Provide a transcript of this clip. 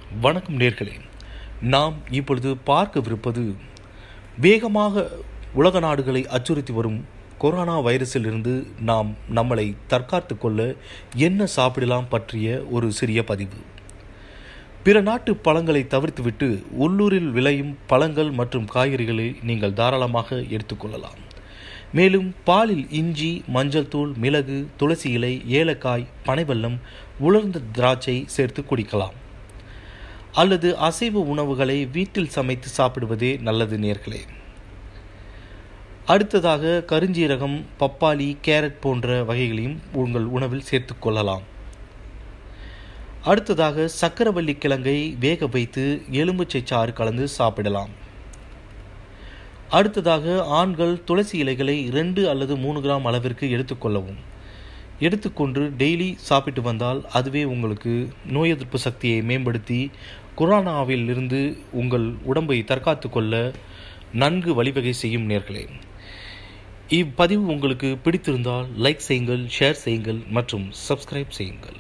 வணக்கம் நேர்களே நாம் இப்பொழுது பார்க்கவிருப்பது வேகமாக உலக நாடுகளை அச்சுறுத்தி வரும் கொரோனா வைரஸிலிருந்து நாம் நம்மளை தற்காத்து கொள்ள என்ன சாப்பிடலாம் பற்றிய ஒரு சிறிய பதிவு பிற நாட்டு பழங்களை தவிர்த்துவிட்டு உள்ளூரில் விளையும் பழங்கள் மற்றும் காய்கறிகளை நீங்கள் தாராளமாக எடுத்துக்கொள்ளலாம் மேலும் பாலில் இஞ்சி மஞ்சள் தூள் மிளகு துளசி இலை ஏலக்காய் பனைவெல்லம் உலர்ந்த திராட்சை சேர்த்து குடிக்கலாம் அல்லது அசைவ உணவுகளை வீட்டில் சமைத்து சாப்பிடுவதே நல்லது நேர்களே அடுத்ததாக கருஞ்சீரகம் பப்பாளி கேரட் போன்ற வகைகளையும் உங்கள் உணவில் சேர்த்து கொள்ளலாம் அடுத்ததாக சக்கரவள்ளி கிழங்கை வேக வைத்து எலும்புச்சை சாறு கலந்து சாப்பிடலாம் அடுத்ததாக ஆண்கள் துளசி இலைகளை ரெண்டு அல்லது மூணு கிராம் அளவிற்கு எடுத்துக்கொள்ளவும் எடுத்துக்கொண்டு டெய்லி சாப்பிட்டு வந்தால் அதுவே உங்களுக்கு நோய் எதிர்ப்பு சக்தியை மேம்படுத்தி கொரோனாவில் இருந்து உங்கள் உடம்பை தற்காத்து கொள்ள நன்கு வழிவகை செய்யும் நேர்களே இப்பதிவு உங்களுக்கு பிடித்திருந்தால் லைக் செய்யுங்கள் ஷேர் செய்யுங்கள் மற்றும் சப்ஸ்கிரைப் செய்யுங்கள்